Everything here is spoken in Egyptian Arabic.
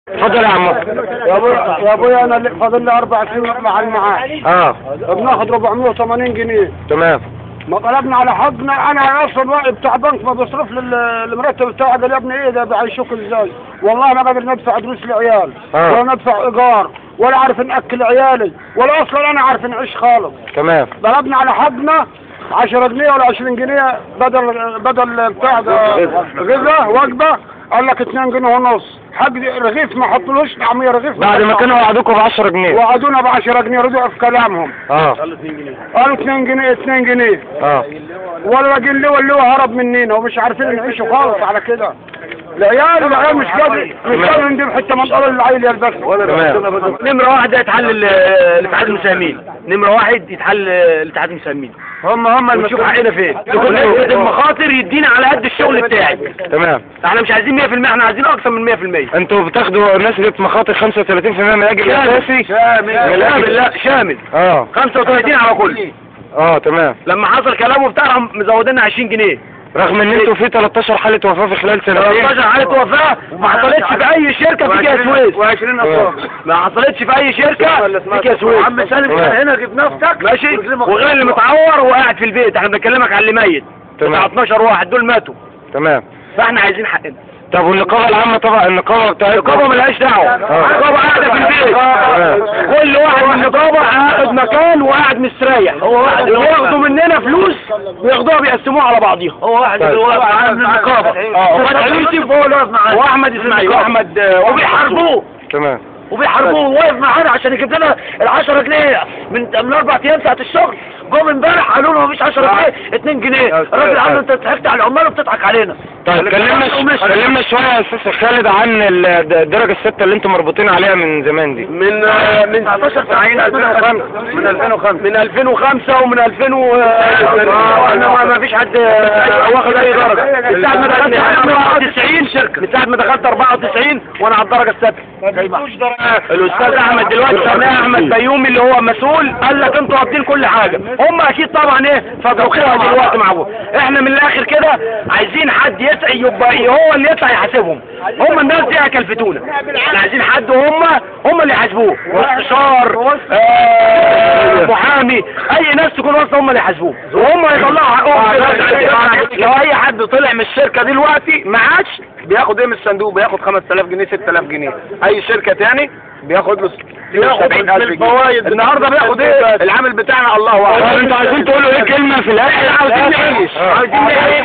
اتفضل يا عم يا ابويا يا ابويا انا اللي فاضل لي اربع سنين مع المعاش اه بناخد 480 جنيه تمام ما طلبنا على حقنا انا اصلا واقف بتاع بنك ما بيصرف لي ال- المرتب بتاعي قال يا ابني ايه ده بعيشوك ازاي والله ما قادر ندفع دروس العيال آه. ولا ندفع ايجار ولا عارف ناكل عيالي ولا اصلا انا عارف نعيش خالص تمام طلبنا على حقنا 10 جنيه ولا 20 جنيه بدل بدل بتاع ده غذاء وجبه قال لك 2 جنيه ونص حق رغيف ما حطلوش طعميه رغيف بعد ما كانوا وعدوكم ب 10 جنيه وعدونا ب 10 جنيه رجعوا في كلامهم اه قالوا 2 جنيه 2 جنيه اه ولا جن اللي هو هرب مننا ومش عارفين نعيشوا خالص على كده العيال العيال مش قادر مش قادر ندير حته منطقه للعيل يلبسها تمام نمرة واحد ده يتحل ال- الاتحاد المساهمين نمرة واحد يتحل الاتحاد المساهمين هم هم ونشوف حقنا فين ونسبة المخاطر يدينا على قد الشغل بتاعي تمام احنا مش عايزين 100% احنا عايزين اكثر من 100% انتوا بتاخدوا نسبة مخاطر 35% من الاجر الاساسي شامل شامل لا شامل اه 35 على كل اه تمام لما حصل كلامه بتاعهم مزودنا 20 جنيه رغم ان انتوا في 13 حالة وفاة في خلال سنتين 13 حالة وفاة ما حصلتش في اي شركة في كيا سويس و20 اه. ما حصلتش في اي شركة في كيا سويس عم سالم تمام. هنا جيب نفسك ماشي وغير اللي متعور وقاعد في البيت احنا بنكلمك على اللي ميت تمام. بتاع 12 واحد دول ماتوا تمام فاحنا عايزين حقنا طب والنقابة العامة طبعا النقابة بتاعتكم النقابة ملهاش دعوة اه. النقابة قاعدة في البيت تمام. كل واحد من النقابة قاعد مكان وقاعد مستريح وياخدوا مننا فلوس وياخدوها بيقسموها على بعضيها هو واحد طيب. اللي واقف من النقابة اه فتحي يوسف هو اللي واقف معانا واحمد اسماعيل واحمد آه، وبيحاربوه تمام وبيحاربوه واقف معانا عشان يجيب لنا ال 10 جنيه من من اربع ايام ساعة الشغل جم امبارح قالوا له مفيش 10 جنيه 2 جنيه الراجل قال له انت ضحكت على العمال وبتضحك علينا طيب كلمنا كلمنا شوية يا استاذ خالد عن ال- الدرجة الستة اللي انتوا مربوطين عليها من زمان دي من من 19 سنين 2005 من 2005 من 2005 ومن 2000 و احنا ما- ما فيش حد واخد اي درجه من ساعه ما دخلت 94 شركه من ساعه ما دخلت 94 وانا على الدرجه السادسه الاستاذ احمد دلوقتي سماه احمد بيومي اللي هو مسؤول قال لك انتوا رابطين كل حاجه هم اكيد طبعا ايه فضلوا خيرها دلوقتي معاهم احنا من الاخر كده عايزين حد يسعى يبقى هو اللي يطلع يحاسبهم هم الناس دي هيكلفتونا احنا عايزين حد هم هم اللي يحاسبوه مستشار آه، محامي اي ناس تكون واصله هم اللي يحاسبوه وهم هيطلعوا حقهم لو اي حد طلع من الشركه دلوقتي ما عادش بياخد ايه من الصندوق بياخد 5000 جنيه 6000 جنيه اي شركه تاني بياخد له بياخد 70000 جنيه النهارده بياخد ايه العامل بتاعنا الله طب اعلم انتوا عايزين تقولوا ايه كلمة في الاخر عاوزين نعيش اه. عاوزين نعيش